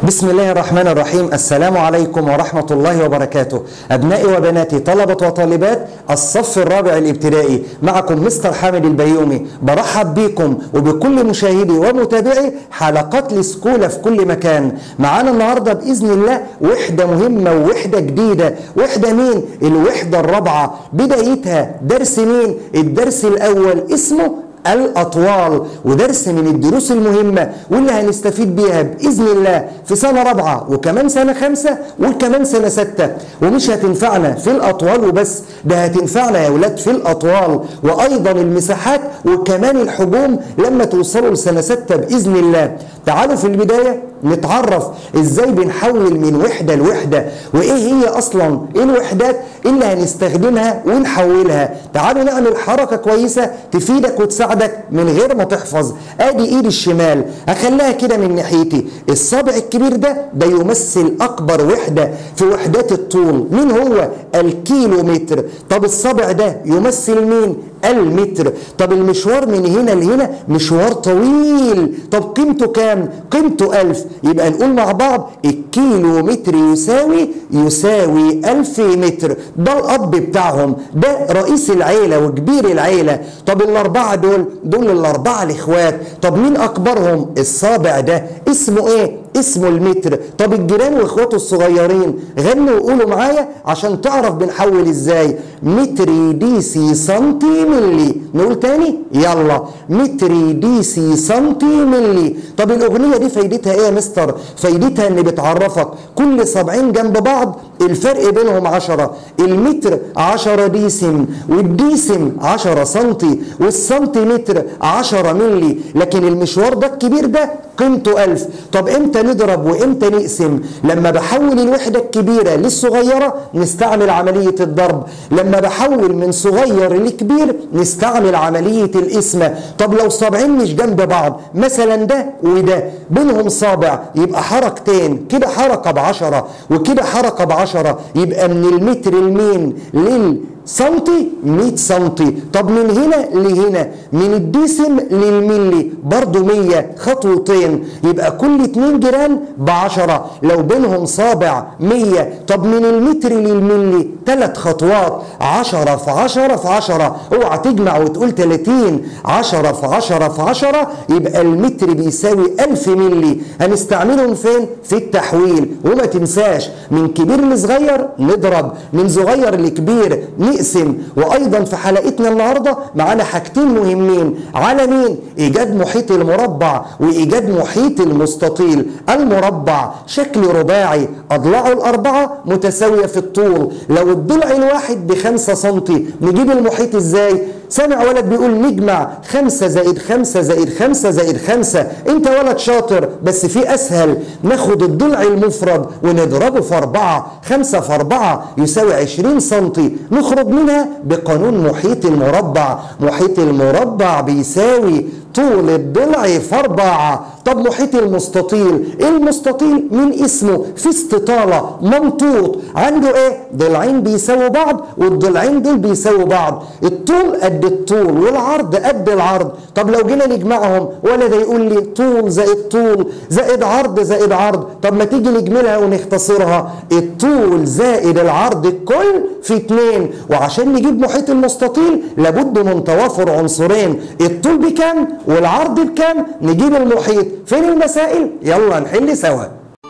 بسم الله الرحمن الرحيم السلام عليكم ورحمة الله وبركاته أبنائي وبناتي طلبة وطالبات الصف الرابع الابتدائي معكم مستر حامد البيومي برحب بكم وبكل مشاهدي ومتابعي حلقات السكولة في كل مكان معانا النهاردة بإذن الله وحدة مهمة ووحدة جديدة وحدة مين؟ الوحدة الرابعة بدايتها درس مين؟ الدرس الأول اسمه الأطوال ودرس من الدروس المهمة واللي هنستفيد بيها بإذن الله في سنة رابعة وكمان سنة خمسة وكمان سنة ستة ومش هتنفعنا في الأطوال وبس ده هتنفعنا يا ولاد في الأطوال وأيضا المساحات وكمان الحجوم لما توصلوا لسنة ستة بإذن الله تعالوا في البداية نتعرف ازاي بنحول من وحدة لوحدة وايه هي اصلا ايه الوحدات اللي هنستخدمها ونحولها تعالوا نعمل حركة كويسة تفيدك وتساعدك من غير ما تحفظ ادي ايدي الشمال اخليها كده من ناحيتي الصابع الكبير ده ده يمثل اكبر وحدة في وحدات الطول مين هو الكيلو متر طب الصابع ده يمثل مين المتر طب المشوار من هنا لهنا مشوار طويل طب قيمته كام قيمته ألف يبقى نقول مع بعض الكيلو متر يساوي يساوي ألف متر ده الأب بتاعهم ده رئيس العيلة وكبير العيلة طب الأربعة دول دول الأربعة الإخوات طب مين أكبرهم الصابع ده اسمه إيه اسمه المتر طب الجيران واخواته الصغيرين غنوا وقولوا معايا عشان تعرف بنحول ازاي متر دي سي سنتي ملي نقول تاني يلا متر دي سي سنتي ملي طب الاغنيه دي فايدتها ايه يا مستر فايدتها ان بتعرفك كل سبعين جنب بعض الفرق بينهم عشرة المتر عشرة ديسم والديسم عشرة سنتي والسنتيمتر عشرة ملي لكن المشوار ده الكبير ده قيمته ألف طب امتى نضرب وامتى نقسم لما بحول الوحدة الكبيرة للصغيرة نستعمل عملية الضرب لما بحول من صغير لكبير نستعمل عملية القسمة طب لو صابعين مش جنب بعض مثلا ده وده بينهم صابع يبقى حركتين كده حركة بعشرة وكده حركة بعشرة يبقى من المتر المين لل سنتي 100 سنتي طب من هنا لهنا من الديسم للملي برضو 100 خطوتين يبقى كل اتنين جيران بعشرة لو بينهم صابع 100 طب من المتر للملي ثلاث خطوات 10 في 10 في 10 اوعى تجمع وتقول 30 10 في 10 في 10 يبقى المتر بيساوي 1000 ملي هنستعملهم فين في التحويل وما تنساش من كبير لصغير نضرب من صغير لكبير نقسم وايضا في حلقتنا النهارده معانا حاجتين مهمين على مين ايجاد محيط المربع وايجاد محيط المستطيل المربع شكل رباعي اضلاعه الاربعه متساويه في الطول لو الضلع الواحد بخمسة سنتي نجيب المحيط ازاي سامع ولد بيقول نجمع خمسة زائد خمسة زائد خمسة زائد خمسة انت ولد شاطر بس في اسهل ناخد الضلع المفرد ونضربه في اربعة خمسة في اربعة يساوي عشرين سنتي نخرج منها بقانون محيط المربع محيط المربع بيساوي طول الضلع في أربعة طب محيط المستطيل المستطيل من اسمه في استطالة ممطوط عنده ايه ضلعين بيساووا بعض والضلعين دول بيساووا بعض الطول قد الطول والعرض قد العرض طب لو جينا نجمعهم ولا ده يقول لي طول زائد طول زائد عرض زائد عرض طب ما تيجي نجملها ونختصرها الطول زائد العرض الكل في اتنين وعشان نجيب محيط المستطيل لابد من توافر عنصرين الطول بكام والعرض بكام نجيب المحيط فين المسائل يلا نحل سوا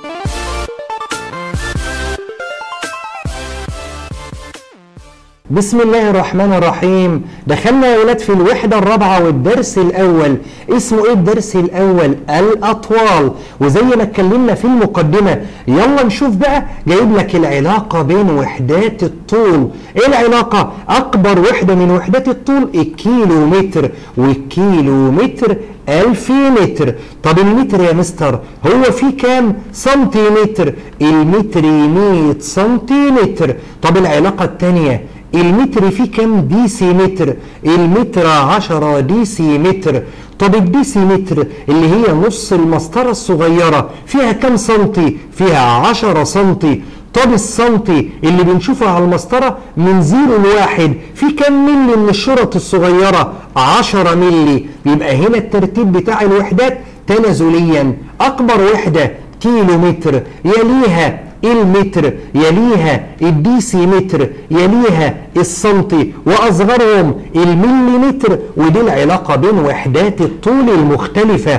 بسم الله الرحمن الرحيم دخلنا يا ولاد في الوحدة الرابعة والدرس الأول اسمه ايه الدرس الأول الأطوال وزي ما اتكلمنا في المقدمة يلا نشوف بقى جايب لك العلاقة بين وحدات الطول ايه العلاقة أكبر وحدة من وحدات الطول الكيلو متر والكيلو متر ألف متر طب المتر يا مستر هو في كام سنتيمتر المتر 100 سنتيمتر طب العلاقة الثانية المتر فيه كام ديسي متر المتر 10 ديسي متر طب الديسي متر اللي هي نص المسطرة الصغيرة فيها كام سنتي فيها 10 سنتي طب السنتي اللي بنشوفه على المسطرة من زيرو لواحد في كام ملي من الشرط الصغيرة 10 ملي يبقى هنا الترتيب بتاع الوحدات تنازليا أكبر وحدة كيلو متر يليها المتر يليها الديسيمتر يليها السنتي واصغرهم المليمتر ودي العلاقه بين وحدات الطول المختلفه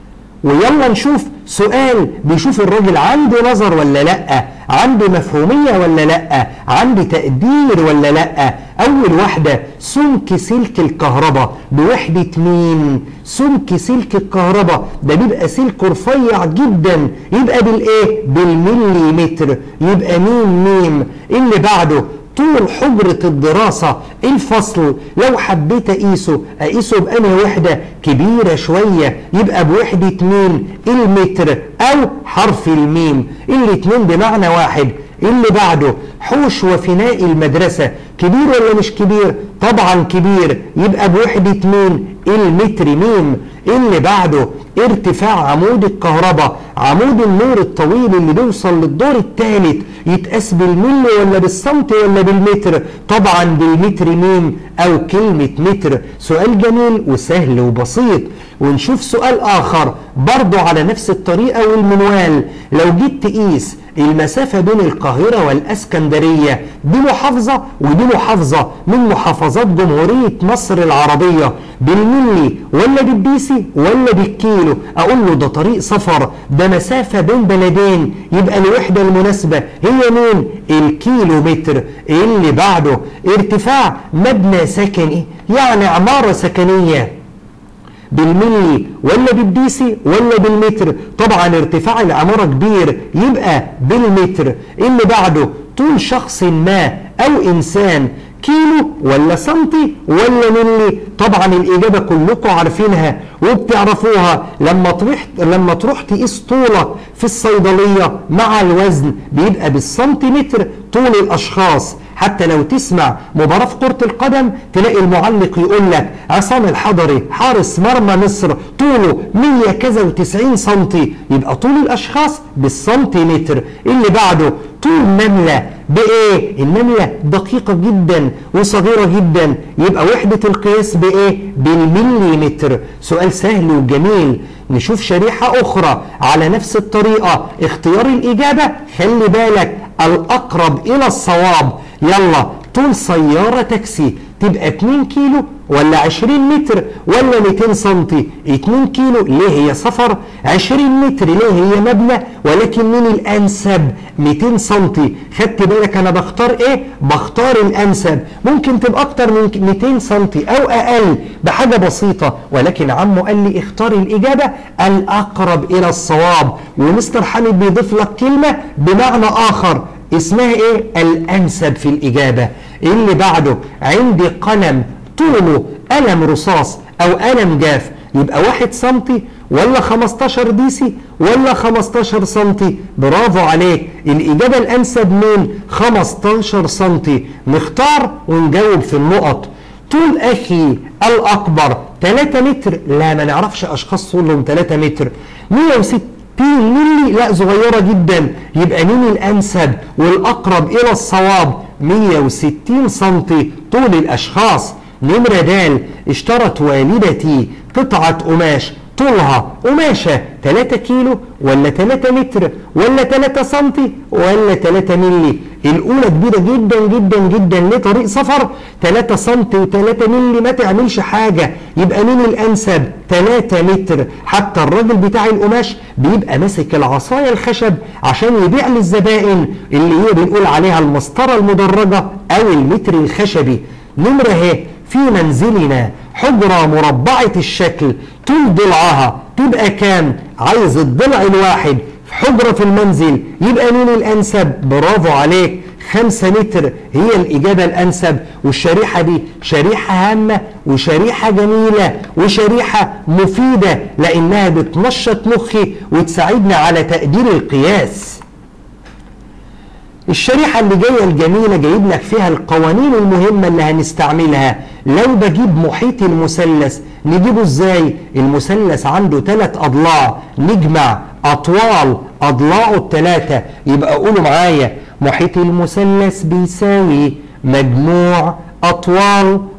ويلا نشوف سؤال بيشوف الراجل عنده نظر ولا لا عنده مفهومية ولا لا عنده تقدير ولا لا اول واحدة سمك سلك الكهرباء بوحدة مين سمك سلك الكهرباء ده بيبقى سلك رفيع جدا يبقى بالايه بالمليمتر يبقى ميم ميم اللي بعده طول حجرة الدراسة الفصل لو حبيت أقيسه أقيسه بأنهي وحدة كبيرة شوية يبقى بوحدة مين المتر أو حرف الميم الاتنين بمعنى واحد اللي بعده حوش وفناء المدرسة كبير ولا مش كبير طبعا كبير يبقى بوحدة مين المتر ميم اللي بعده ارتفاع عمود الكهرباء عمود النور الطويل اللي بيوصل للدور الثالث يتقاس بالملي ولا بالسنتي ولا بالمتر طبعا بالمتر ميم او كلمة متر سؤال جميل وسهل وبسيط ونشوف سؤال اخر برضه على نفس الطريقة والمنوال لو جيت تقيس المسافة بين القاهرة والاسكندرية دي محافظة ودي محافظة من محافظات جمهورية مصر العربية بالملي ولا بالديسي ولا بالكيلو اقول له ده طريق سفر ده مسافة بين بلدين يبقى الوحدة المناسبة هي مين الكيلو متر اللي بعده ارتفاع مبنى سكني يعني عمارة سكنية بالملي ولا بالديسي ولا بالمتر طبعا ارتفاع العمارة كبير يبقى بالمتر اللي بعده طول شخص ما او انسان كيلو ولا سنتي ولا ملي طبعا الاجابه كلكم عارفينها وبتعرفوها لما تروح لما تروح تقيس طوله في الصيدليه مع الوزن بيبقى بالسنتيمتر طول الاشخاص حتى لو تسمع مباراة في كرة القدم تلاقي المعلق يقول لك عصام الحضري حارس مرمى مصر طوله 100 كذا و90 سنتي يبقى طول الأشخاص بالسنتيمتر اللي بعده طول نملة بإيه؟ النملة دقيقة جدا وصغيرة جدا يبقى وحدة القياس بإيه؟ بالمليمتر سؤال سهل وجميل نشوف شريحة أخرى على نفس الطريقة اختيار الإجابة خلي بالك الأقرب إلى الصواب يلا طول سيارة تاكسي تبقى 2 كيلو ولا 20 متر ولا 200 سنتي 2 كيلو ليه هي سفر 20 متر ليه هي مبنى ولكن مين الانسب 200 سنتي خدت بالك انا بختار ايه بختار الانسب ممكن تبقى اكتر من 200 سنتي او اقل بحاجه بسيطه ولكن عمو قال لي اختار الاجابه الاقرب الى الصواب ومستر حامد بيضيف لك كلمه بمعنى اخر اسمها ايه الانسب في الاجابه اللي بعده عندي قلم طوله قلم رصاص او قلم جاف يبقى واحد سنتي ولا 15 ديسي ولا 15 سنتي برافو عليك الإجابة الأنسب مين 15 سنتي نختار ونجاوب في النقط طول أخي الأكبر 3 متر لا ما نعرفش أشخاص طولهم 3 متر 160 ملي لا صغيرة جدا يبقى مين الأنسب والأقرب إلى الصواب 160 سنتي طول الأشخاص نمرة د اشترت والدتي قطعة قماش طولها قماشة 3 كيلو ولا 3 متر ولا 3 سنتي ولا 3 ملي الأولى كبيرة جدا جدا جدا لطريق سفر 3 سنتي و3 ملي ما تعملش حاجة يبقى مين الأنسب 3 متر حتى الراجل بتاع القماش بيبقى ماسك العصاية الخشب عشان يبيع للزبائن اللي هي بنقول عليها المسطرة المدرجة أو المتر الخشبي نمرة اهي في منزلنا حجرة مربعة الشكل طول ضلعها تبقى كام عايز الضلع الواحد في حجرة في المنزل يبقى مين الأنسب برافو عليك خمسة متر هي الإجابة الأنسب والشريحة دي شريحة هامة وشريحة جميلة وشريحة مفيدة لأنها بتنشط مخي وتساعدني على تقدير القياس الشريحة اللي جاية الجميلة جايب لك فيها القوانين المهمة اللي هنستعملها لو بجيب محيط المثلث نجيبه ازاي المثلث عنده ثلاث اضلاع نجمع اطوال اضلاعه الثلاثة يبقى قولوا معايا محيط المثلث بيساوي مجموع اطوال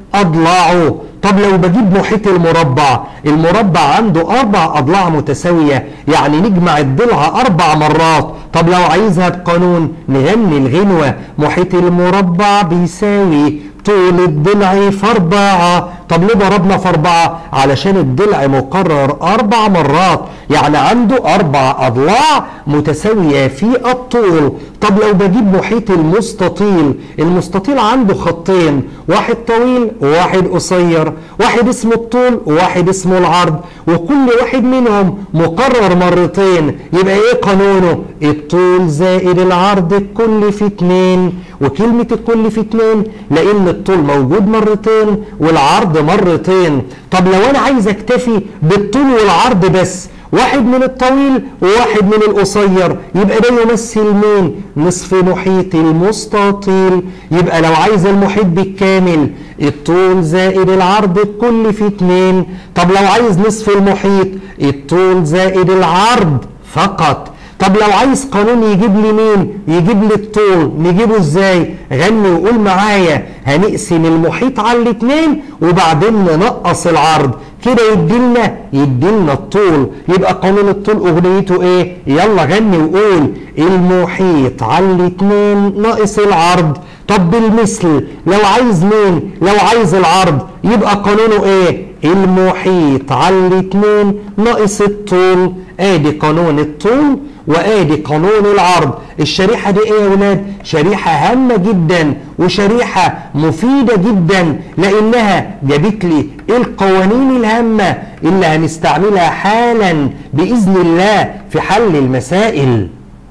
أضلاعه طب لو بجيب محيط المربع المربع عنده أربع أضلاع متساوية يعني نجمع الضلع أربع مرات طب لو عايزها بقانون نغني الغنوة محيط المربع بيساوي طول الضلع في أربعة طب ليه ضربنا في أربعة؟ علشان الضلع مقرر أربع مرات يعني عنده أربع أضلاع متساوية في الطول طب لو بجيب محيط المستطيل المستطيل عنده خطين واحد طويل وواحد قصير واحد اسمه الطول وواحد اسمه العرض وكل واحد منهم مقرر مرتين يبقى ايه قانونه الطول زائد العرض الكل في اتنين وكلمة الكل في اتنين لأن الطول موجود مرتين والعرض مرتين طب لو أنا عايز أكتفي بالطول والعرض بس واحد من الطويل وواحد من القصير يبقى ده يمثل مين نصف محيط المستطيل يبقى لو عايز المحيط بالكامل الطول زائد العرض الكل في اتنين طب لو عايز نصف المحيط الطول زائد العرض فقط طب لو عايز قانون يجيب لي مين يجيب لي الطول نجيبه ازاي غني وقول معايا هنقسم المحيط على الاثنين وبعدين ننقص العرض كده يديلنا يديلنا الطول يبقى قانون الطول اغنيته ايه يلا غني وقول المحيط على الاثنين ناقص العرض طب بالمثل لو عايز مين لو عايز العرض يبقى قانونه ايه المحيط على الاثنين ناقص الطول ادي قانون الطول وادي قانون العرض الشريحه دي ايه يا ولاد شريحه هامه جدا وشريحه مفيده جدا لانها جابت لي القوانين الهامه اللي هنستعملها حالا باذن الله في حل المسائل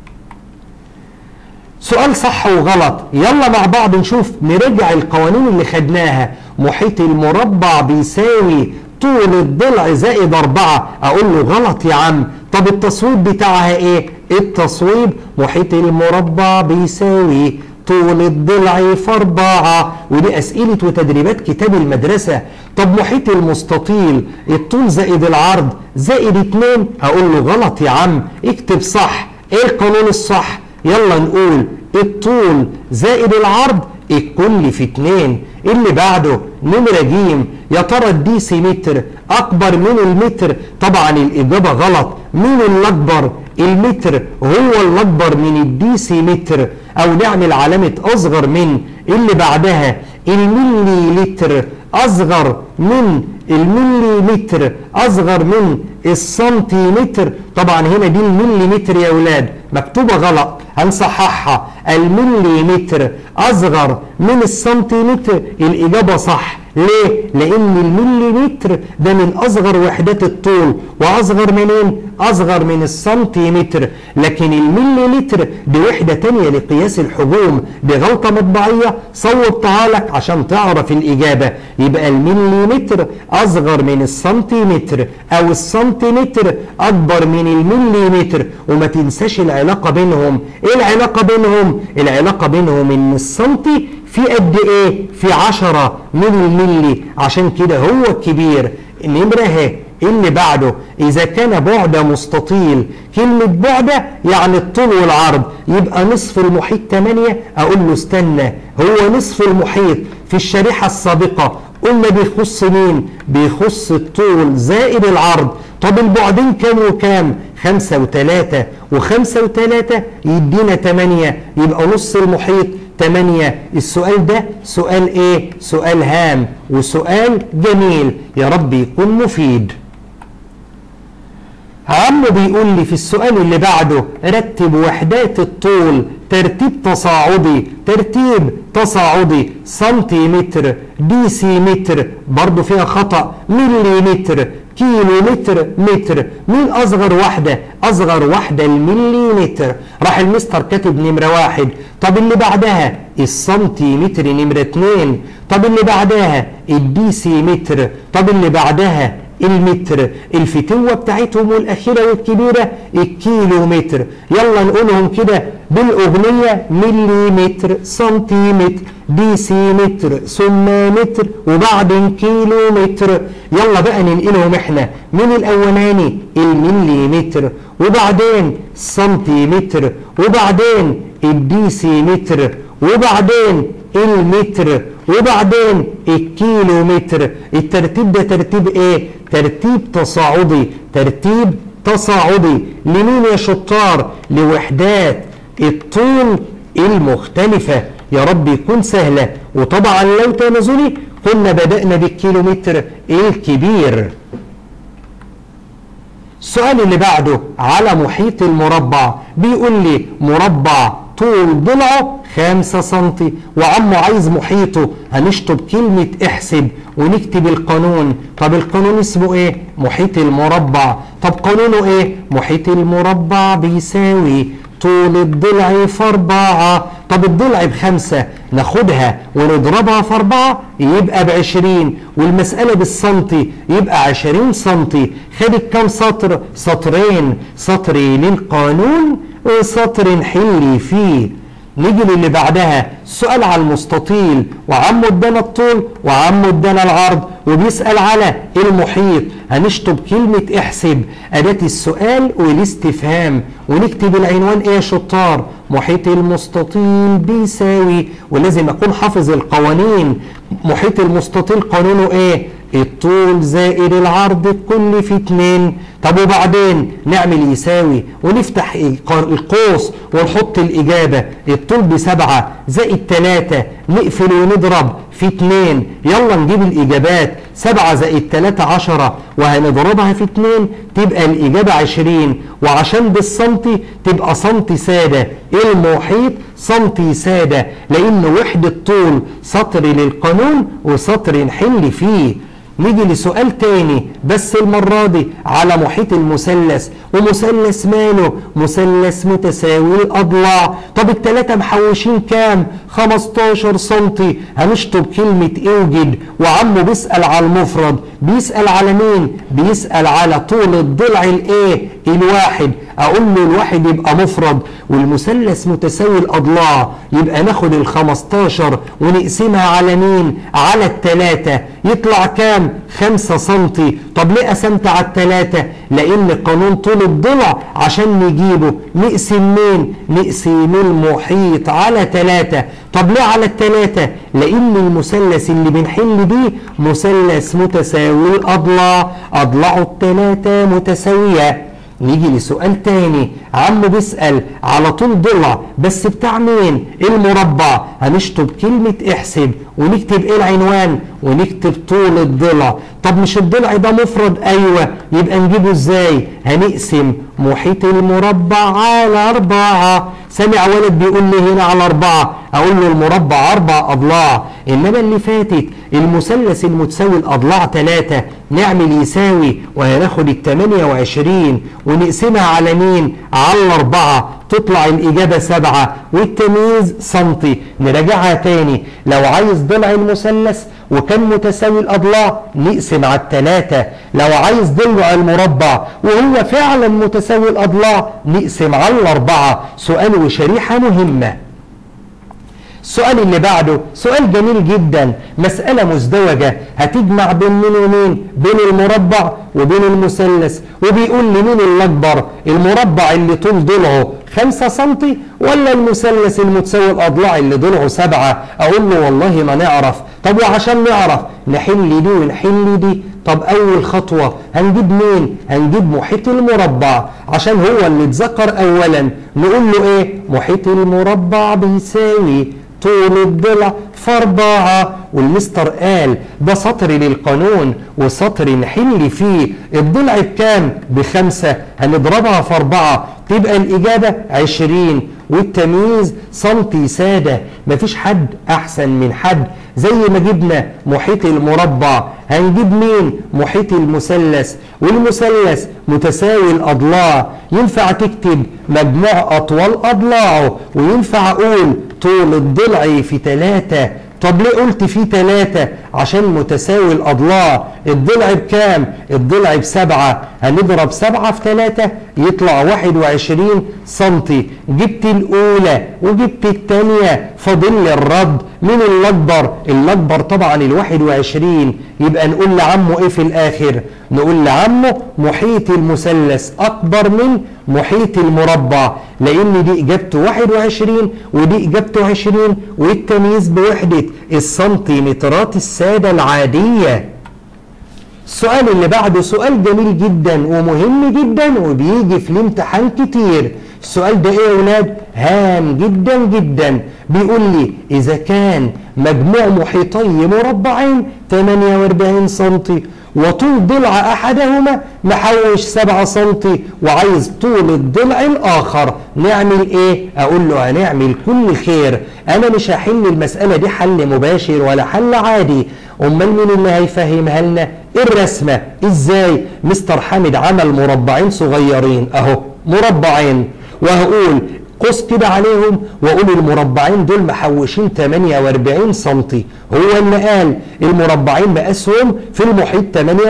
سؤال صح وغلط يلا مع بعض نشوف نرجع القوانين اللي خدناها محيط المربع بيساوي طول الضلع زائد أربعة أقول له غلط يا عم طب التصويب بتاعها إيه؟ التصويب محيط المربع بيساوي طول الضلع في أربعة ودي أسئلة وتدريبات كتاب المدرسة طب محيط المستطيل الطول زائد العرض زائد اتنين أقول له غلط يا عم اكتب صح إيه القانون الصح؟ يلا نقول الطول زائد العرض الكل في اتنين اللي بعده نمرة جيم يا ترى الديسيمتر أكبر من المتر طبعا الإجابة غلط مين الأكبر المتر هو الأكبر من الديسيمتر أو نعمل علامة أصغر من اللي بعدها الملي لتر أصغر من المليمتر أصغر من السنتيمتر طبعا هنا دي المليمتر يا ولاد مكتوبة غلط هنصححها المليمتر أصغر من السنتيمتر الإجابة صح ليه؟ لأن المليمتر ده من أصغر وحدات الطول وأصغر منين؟ أصغر من السنتيمتر لكن المليمتر دي وحدة تانية لقياس الحجوم دي غلطة مطبعية صوبتها لك عشان تعرف الإجابة يبقى المليمتر أصغر من السنتيمتر أو السنتيمتر أكبر من المليمتر وما تنساش العلاقة بينهم إيه العلاقة بينهم؟ العلاقة بينهم إن السنتي في قد ايه في عشرة من الملي عشان كده هو الكبير النمرة اهي اللي بعده اذا كان بعد مستطيل كلمة بعد يعني الطول والعرض يبقى نصف المحيط 8 اقول له استنى هو نصف المحيط في الشريحة السابقة قلنا بيخص مين بيخص الطول زائد العرض طب البعدين كام وكام خمسة وتلاتة وخمسة وتلاتة يدينا تمانية يبقى نص المحيط 8 السؤال ده سؤال ايه سؤال هام وسؤال جميل يا رب يكون مفيد عمو بيقول لي في السؤال اللي بعده رتب وحدات الطول ترتيب تصاعدي ترتيب تصاعدي سنتيمتر ديسيمتر برضو فيها خطأ مليمتر كيلو متر متر مين اصغر واحده اصغر واحده المليمتر راح المستر كاتب نمره واحد طب اللي بعدها السنتيمتر نمره اتنين طب اللي بعدها الديسيمتر طب اللي بعدها المتر الفتوة بتاعتهم والأخيرة والكبيرة الكيلو متر يلا نقولهم كده بالأغنية مليمتر سنتيمتر ديسيمتر ثم متر وبعدين كيلو متر يلا بقى ننقلهم احنا من الأولاني المليمتر وبعدين سنتيمتر وبعدين الديسيمتر وبعدين المتر وبعدين الكيلو متر الترتيب ده ترتيب ايه ترتيب تصاعدي ترتيب تصاعدي لمين يا شطار لوحدات الطول المختلفة يا رب يكون سهلة وطبعا لو تنازلي كنا بدأنا بالكيلومتر الكبير السؤال اللي بعده على محيط المربع بيقول لي مربع طول ضلعه 5 سم وعمه عايز محيطه هنشطب كلمة احسب ونكتب القانون طب القانون اسمه ايه محيط المربع طب قانونه ايه محيط المربع بيساوي طول الضلع في أربعة طب الضلع بخمسة ناخدها ونضربها في أربعة يبقى بعشرين والمسألة بالسنتي يبقى عشرين سنتي خدت كام سطر سطرين سطر للقانون وسطر نحل فيه نيجي للي بعدها سؤال على المستطيل وعمه ادانا الطول وعمه ادانا العرض وبيسأل على المحيط هنشطب كلمة احسب أداة السؤال والاستفهام ونكتب العنوان ايه يا شطار محيط المستطيل بيساوي ولازم أكون حافظ القوانين محيط المستطيل قانونه ايه الطول زائد العرض الكل في اتنين طب وبعدين نعمل يساوي ونفتح القوس ونحط الإجابة الطول بسبعة زائد تلاتة نقفل ونضرب في اتنين يلا نجيب الإجابات سبعة زائد تلاتة عشرة وهنضربها في اتنين تبقى الإجابة عشرين وعشان بالسنتي تبقى سنتي سادة المحيط سنتي سادة لأن وحدة طول سطر للقانون وسطر نحل فيه نيجي لسؤال تاني بس المرة دي على محيط المثلث ومثلث ماله مثلث متساوي الأضلاع طب التلاتة محوشين كام 15 سنتي هنشطب كلمة اوجد وعمه بيسأل على المفرد بيسأل على مين بيسأل على طول الضلع الايه الواحد اقول له الواحد يبقى مفرد والمثلث متساوي الاضلاع يبقى ناخد ال 15 ونقسمها على مين على التلاتة يطلع كام 5 سنتي طب ليه قسمت على التلاتة لان قانون طول الضلع عشان نجيبه نقسم مين نقسم المحيط على تلاتة طب ليه على التلاتة لان المثلث اللي بنحل بيه مثلث متساوي الاضلاع اضلاعه التلاتة متساوية نيجي لسؤال تاني عمه بيسأل على طول ضلع بس بتاع مين المربع هنشطب كلمة احسب ونكتب ايه العنوان ونكتب طول الضلع طب مش الضلع ده مفرد ايوه يبقى نجيبه ازاي هنقسم محيط المربع على أربعة سامع ولد بيقول لي هنا على أربعة أقول له المربع أربع أضلاع إنما اللي فاتت المثلث المتساوي الأضلاع ثلاثة نعمل يساوي وهناخد ال 28 ونقسمها على مين؟ على الأربعة تطلع الإجابة سبعة والتمييز سنتي نراجعها تاني لو عايز ضلع المثلث وكان متساوي الأضلاع نقسم على التلاتة لو عايز ضلع المربع وهو فعلا متساوي الأضلاع نقسم على الأربعة سؤال وشريحة مهمة السؤال اللي بعده سؤال جميل جدا مسألة مزدوجة هتجمع بين مين ومين بين المربع وبين المثلث وبيقول لي مين اللي أكبر المربع اللي طول ضلعه 5 سم ولا المثلث المتساوي الأضلاع اللي ضلعه 7 أقول له والله ما نعرف طب وعشان نعرف نحل دي ونحل دي طب أول خطوة هنجيب مين هنجيب محيط المربع عشان هو اللي اتذكر أولا نقول له إيه محيط المربع بيساوي طول الضلع في أربعة والمستر قال ده سطر للقانون وسطر نحل فيه الضلع بكام؟ بخمسة هنضربها في أربعة تبقى الإجابة عشرين والتمييز سنتي سادة مفيش حد أحسن من حد زي ما جبنا محيط المربع هنجيب مين محيط المثلث والمثلث متساوي الأضلاع ينفع تكتب مجموع أطوال أضلاعه وينفع أقول طول الضلع في ثلاثة طب ليه قلت في ثلاثة عشان متساوي الأضلاع الضلع بكام؟ الضلع بسبعة هنضرب سبعة في ثلاثة يطلع واحد وعشرين سنتي جبت الأولى وجبت الثانية فاضل لي الرد مين الأكبر؟ الأكبر طبعا الواحد وعشرين يبقى نقول لعمه إيه في الآخر؟ نقول لعمه محيط المثلث أكبر من محيط المربع لأن دي إجابته 21 ودي إجابته 20 والتمييز بوحدة السنتيمترات السادة العادية السؤال اللي بعده سؤال جميل جدا ومهم جدا وبيجي في الامتحان كتير السؤال ده ايه يا ولاد هام جدا جدا بيقول لي اذا كان مجموع محيطي مربعين 48 سنتي وطول ضلع احدهما محوش 7 سنتي وعايز طول الضلع الاخر نعمل ايه اقول له هنعمل كل خير انا مش هحل المساله دي حل مباشر ولا حل عادي امال مين اللي هيفهمها لنا الرسمه ازاي مستر حامد عمل مربعين صغيرين اهو مربعين وهقول قوس كده عليهم واقول المربعين دول محوشين 48 سم هو اللي قال المربعين مقاسهم في المحيط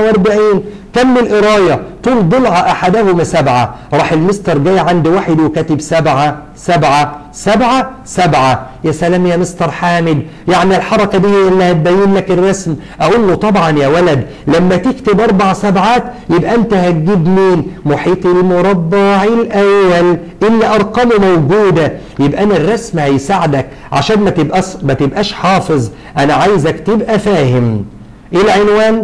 48 كمل قرايه طول ضلع احدهما سبعه راح المستر جاي عند واحد وكاتب سبعه سبعه سبعه سبعه يا سلام يا مستر حامد يعني الحركه دي اللي هتبين لك الرسم اقول له طبعا يا ولد لما تكتب اربع سبعات يبقى انت هتجيب مين محيط المربع الاول اللي ارقامه موجوده يبقى انا الرسم هيساعدك عشان ما تبقاش ما تبقاش حافظ انا عايزك تبقى فاهم ايه العنوان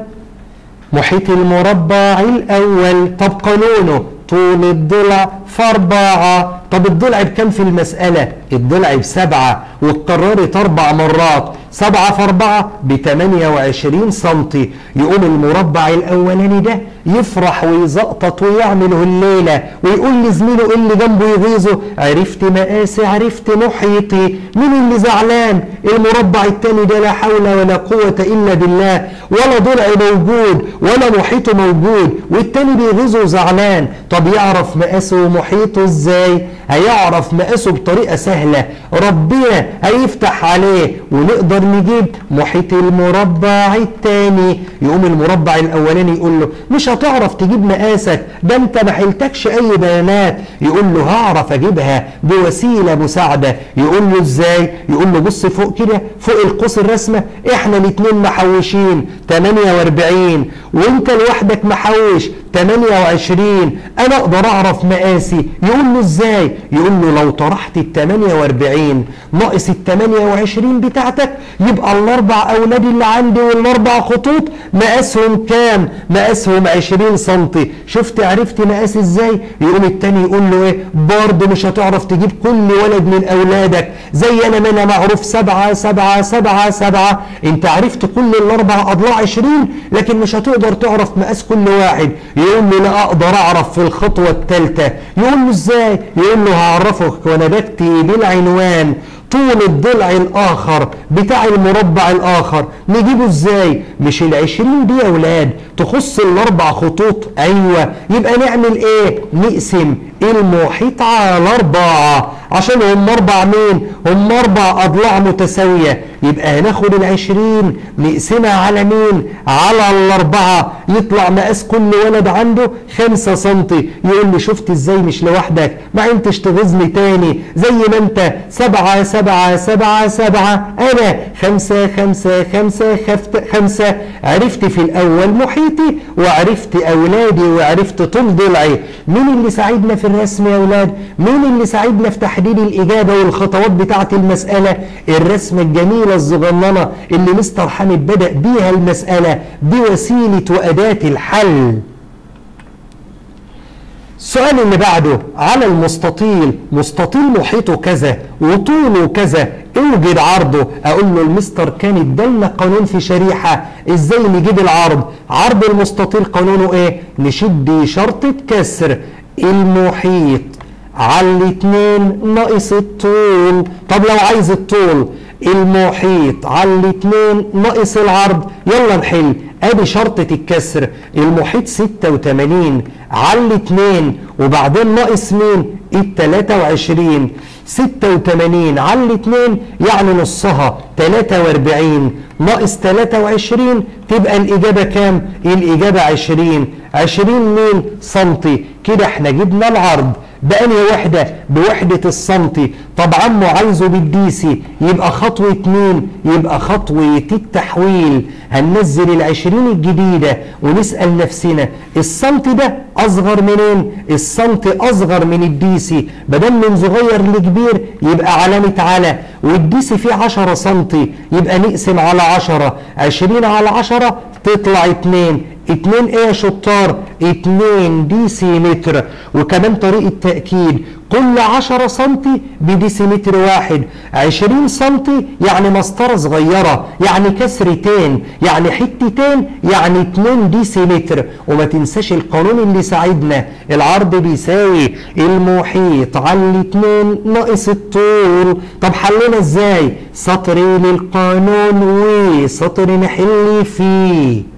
محيط المربع الأول طب قانونه طول الضلع في أربعة طب الضلع بكم في المسألة؟ الضلع بسبعة واتكررت أربع مرات سبعة في أربعة بتمانية وعشرين سنتي يقوم المربع الأولاني ده يفرح ويزقطط ويعمل هليلة ويقول لزميله إيه اللي جنبه يغيظه عرفت مقاسي عرفت محيطي مين اللي زعلان المربع التاني ده لا حول ولا قوة إلا بالله ولا ضلع موجود ولا محيطه موجود والتاني بيغيظه زعلان طب يعرف مقاسه ومحيطه ازاي هيعرف مقاسه بطريقة سهلة ربنا هيفتح عليه ونقدر نجيب محيط المربع الثاني يقوم المربع الاولاني يقول له مش هتعرف تجيب مقاسك ده انت ما حيلتكش اي بيانات يقول له هعرف اجيبها بوسيله مساعده يقول له ازاي يقول له بص فوق كده فوق القوس الرسمه احنا الاثنين محوشين 48 وانت لوحدك محوش 28 انا اقدر اعرف مقاسي يقول له ازاي يقول له لو طرحت ال 48 ناقص ال 28 بتاعتك يبقى الاربع اولاد اللي عندي والاربع خطوط مقاسهم كام مقاسهم 20 سم شفت عرفت مقاس ازاي يقوم التاني يقول له ايه برضه مش هتعرف تجيب كل ولد من اولادك زي انا ما انا معروف سبعة سبعة سبعة سبعة انت عرفت كل الاربع اضلاع 20 لكن مش هتقدر تعرف مقاس كل واحد يقول له لا اقدر اعرف في الخطوه الثالثه يقول له ازاي يقول له هعرفك وانا بكتب العنوان طول الضلع الاخر بتاع المربع الاخر نجيبه ازاي مش العشرين دي يا اولاد تخص الاربع خطوط ايوه يبقى نعمل ايه نقسم المحيط على اربعة عشان هم اربع مين هم اربع اضلاع متساوية يبقى هناخد العشرين نقسمها على مين على الاربعة يطلع مقاس كل ولد عنده خمسة سنتي يقول لي شفت ازاي مش لوحدك ما انتش تغيظني تاني زي ما انت سبعة سبعة سبعة سبعة انا خمسة خمسة خمسة خفت خمسة عرفت في الاول محيطي وعرفت اولادي وعرفت طول ضلعي مين اللي ساعدنا في الرسم يا اولاد مين اللي ساعدنا في تحديد الاجابه والخطوات بتاعه المساله الرسمه الجميله الصغننه اللي مستر حامد بدا بيها المساله بوسيله واداه الحل السؤال اللي بعده على المستطيل مستطيل محيطه كذا وطوله كذا اوجد عرضه اقول له المستر كان ادالنا قانون في شريحه ازاي نجيب العرض عرض المستطيل قانونه ايه نشد شرطه كسر المحيط على الاتنين ناقص الطول طب لو عايز الطول المحيط على الاتنين ناقص العرض يلا نحل ادي شرطة الكسر المحيط 86 على الاتنين وبعدين ناقص مين ال 23 86 على الاتنين يعني نصها 43 ناقص 23 تبقى الإجابة كام؟ الإجابة 20 20 مين؟ سنتي كده احنا جبنا العرض بأنهي وحدة؟ بوحدة السنتي طب عمو عايزه بالديسي يبقى خطوة مين؟ يبقى خطوة التحويل هننزل العشرين الجديدة ونسأل نفسنا السنتي ده أصغر منين؟ السنتي أصغر من الديسي بدل من صغير لكبير يبقى علامة على والديسي فيه 10 سنتي يبقى نقسم على 10 20 على 10 تطلع 2 اتنين ايه يا شطار اتنين ديسيمتر وكمان طريقة تأكيد كل عشرة سنتي بديسيمتر واحد عشرين سنتي يعني مسطرة صغيرة يعني كسرتين يعني حتتين يعني اتنين ديسيمتر وما تنساش القانون اللي ساعدنا العرض بيساوي المحيط على الاتنين ناقص الطول طب حلنا ازاي سطر للقانون وسطر نحل فيه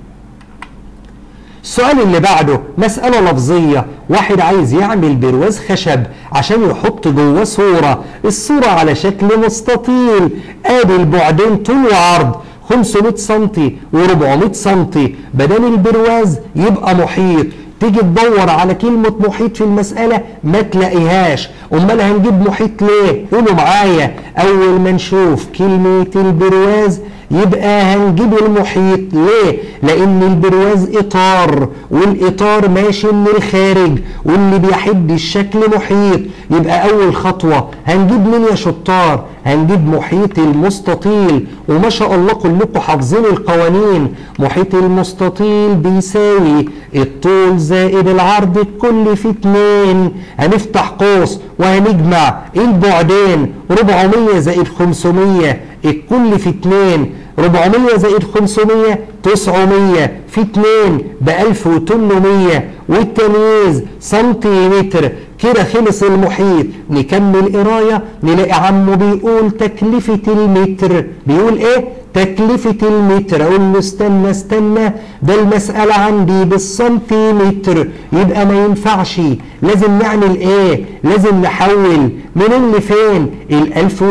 السؤال اللي بعده مسألة لفظية واحد عايز يعمل برواز خشب عشان يحط جواه صورة الصورة على شكل مستطيل ادي البعدين طول وعرض 500 سنتي و400 سنتي بدل البرواز يبقى محيط تيجي تدور على كلمة محيط في المسألة ما تلاقيهاش أمال هنجيب محيط ليه؟ قولوا معايا أول ما نشوف كلمة البرواز يبقى هنجيب المحيط ليه؟ لأن البرواز إطار والإطار ماشي من الخارج واللي بيحد الشكل محيط يبقى أول خطوة هنجيب مين يا شطار؟ هنجيب محيط المستطيل وما شاء الله كلكم حافظين القوانين محيط المستطيل بيساوي الطول زائد العرض الكلي في اتنين هنفتح قوس وهنجمع البعدين 400 زائد 500 الكل في 2 400 زائد 500 900 في 2 ب 1800 والتمييز سنتيمتر كده خلص المحيط نكمل قرايه نلاقي عمه بيقول تكلفه المتر بيقول ايه تكلفة المتر أقول له استنى استنى ده المسألة عندي بالسنتيمتر يبقى ما ينفعش لازم نعمل إيه؟ لازم نحول منين لفين؟ ال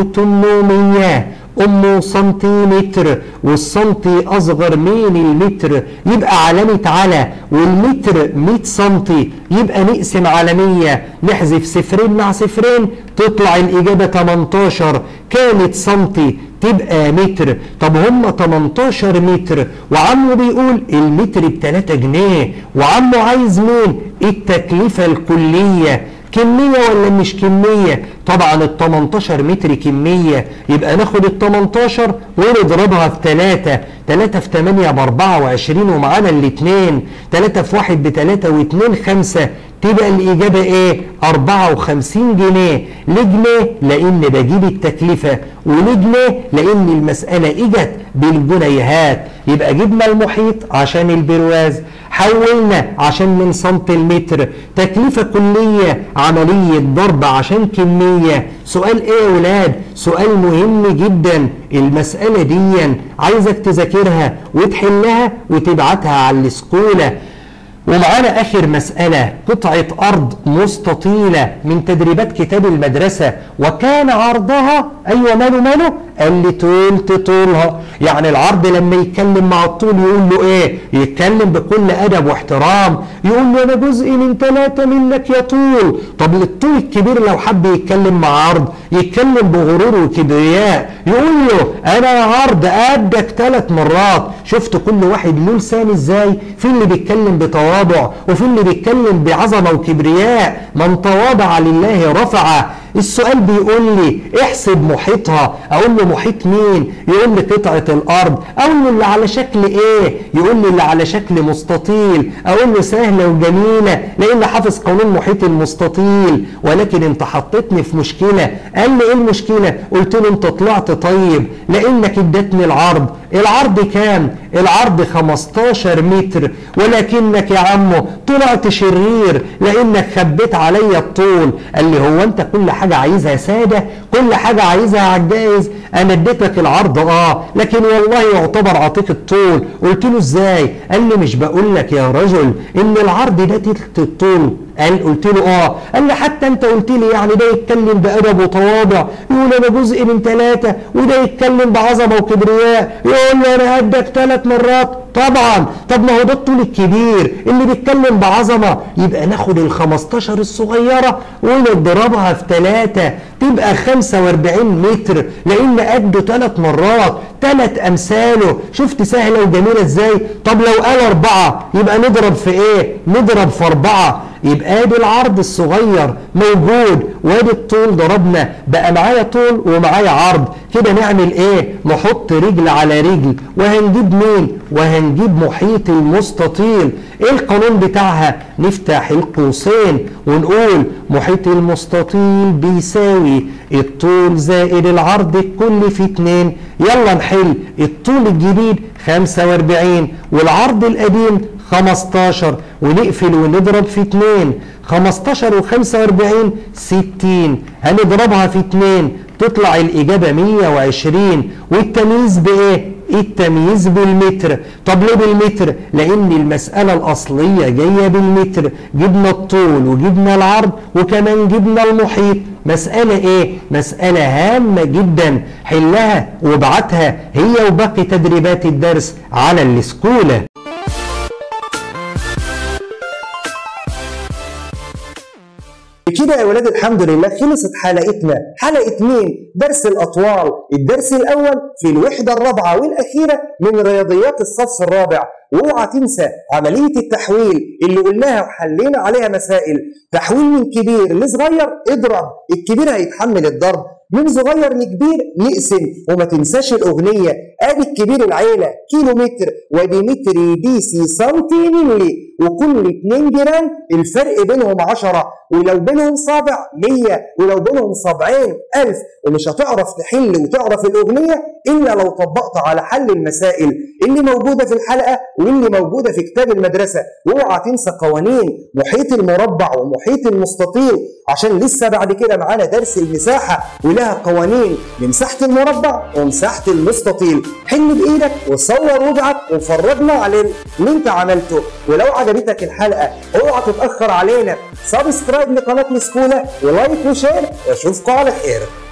1800 أمه سنتيمتر والسنتي أصغر من المتر يبقى علامة على والمتر 100 سنتي يبقى نقسم على 100 نحذف صفرين مع صفرين تطلع الإجابة 18 كانت سنتي تبقى متر طب هم 18 متر وعمه بيقول المتر ب 3 جنيه وعمه عايز مين التكلفة الكلية كمية ولا مش كمية طبعا ال 18 متر كمية يبقى ناخد ال 18 ونضربها في 3 3 في 8 ب 24 ومعانا الاثنين 3 في 1 ب 3 و2 5 تبقى الإجابة إيه؟ 54 جنيه ليه جنيه؟ لأن بجيب التكلفة وليه جنيه؟ لأن المسألة إجت بالجنيهات يبقى جبنا المحيط عشان البرواز حولنا عشان من سنت المتر تكلفة كلية عملية ضرب عشان كمية سؤال ايه يا ولاد سؤال مهم جدا المسألة دي عايزك تذاكرها وتحلها وتبعتها على السكولة ومعانا اخر مسألة قطعة ارض مستطيلة من تدريبات كتاب المدرسة وكان عرضها ايوه ماله ماله قال لي تلت طولها يعني العرض لما يتكلم مع الطول يقول له ايه يتكلم بكل ادب واحترام يقول له انا جزء من ثلاثة منك يا طول طب الطول الكبير لو حب يتكلم مع عرض يتكلم بغرور وكبرياء يقول له انا عرض قدك ثلاث مرات شفت كل واحد له لسان ازاي في اللي بيتكلم بتواضع وفي اللي بيتكلم بعظمه وكبرياء من تواضع لله رفعه السؤال بيقول لي احسب محيطها اقول له محيط مين يقول لي قطعه الارض اقول له اللي على شكل ايه يقول لي اللي على شكل مستطيل اقول له سهله وجميله لان حافظ قانون محيط المستطيل ولكن انت حطيتني في مشكله قال لي ايه المشكله قلت له انت طلعت طيب لانك ادتني العرض العرض كام العرض 15 متر ولكنك يا عمو طلعت شرير لانك خبيت عليا الطول قال لي هو انت كل حاجه عايزها ساده كل حاجه عايزها على الجائز انا اديتك العرض اه لكن والله يعتبر عطيك الطول قلت له ازاي قال لي مش بقول لك يا رجل ان العرض ده تلت الطول قال قلت له اه قال لي حتى انت قلت لي يعني ده يتكلم بادب وتواضع يقول انا جزء من ثلاثه وده يتكلم بعظمه وكبرياء يقول لي انا قدك ثلاث مرات طبعا طب ما هو ده الطول الكبير اللي بيتكلم بعظمه يبقى ناخد ال 15 الصغيره ونضربها في ثلاثه تبقى 45 متر لان قده ثلاث مرات ثلاث امثاله شفت سهله وجميله ازاي طب لو قال اربعه يبقى نضرب في ايه نضرب في اربعه يبقى ادي العرض الصغير موجود وادي الطول ضربنا بقى معايا طول ومعايا عرض كده نعمل ايه نحط رجل على رجل وهنجيب مين وهنجيب محيط المستطيل ايه القانون بتاعها نفتح القوسين ونقول محيط المستطيل بيساوي الطول زائد العرض الكلي في 2 يلا نحل الطول الجديد 45 والعرض القديم 15 ونقفل ونضرب في 2 15 و45 60 هنضربها في 2 تطلع الإجابة 120 والتمييز بإيه؟ التمييز بالمتر طب ليه بالمتر لان المسألة الاصلية جاية بالمتر جبنا الطول وجبنا العرض وكمان جبنا المحيط مسألة ايه مسألة هامة جدا حلها وابعتها هي وباقي تدريبات الدرس على السكولة بكده يا ولاد الحمد لله خلصت حلقتنا حلقة مين؟ درس الأطوال الدرس الأول في الوحدة الرابعة والأخيرة من رياضيات الصف الرابع واوعى تنسى عملية التحويل اللي قلناها وحلينا عليها مسائل تحويل من كبير لصغير اضرب الكبير هيتحمل الضرب من صغير لكبير نقسم وما تنساش الأغنية ادي الكبير العيلة كيلو متر وادي متر دي سي سنتي ملي وكل 2 جرام الفرق بينهم 10 ولو بينهم صابع 100 ولو بينهم صابعين 1000 ومش هتعرف تحل وتعرف الأغنية إلا لو طبقت على حل المسائل اللي موجودة في الحلقة واللي موجودة في كتاب المدرسة واوعى تنسى قوانين محيط المربع ومحيط المستطيل عشان لسه بعد كده معانا درس المساحة ولها قوانين لمساحة المربع ومساحة المستطيل حل بإيدك وصور وابعت وفرجنا على اللي انت عملته ولو عجبتك الحلقة اوعى تتأخر علينا سبسكرايب لقناة مسكونة ولايك وشير واشوفكم على خير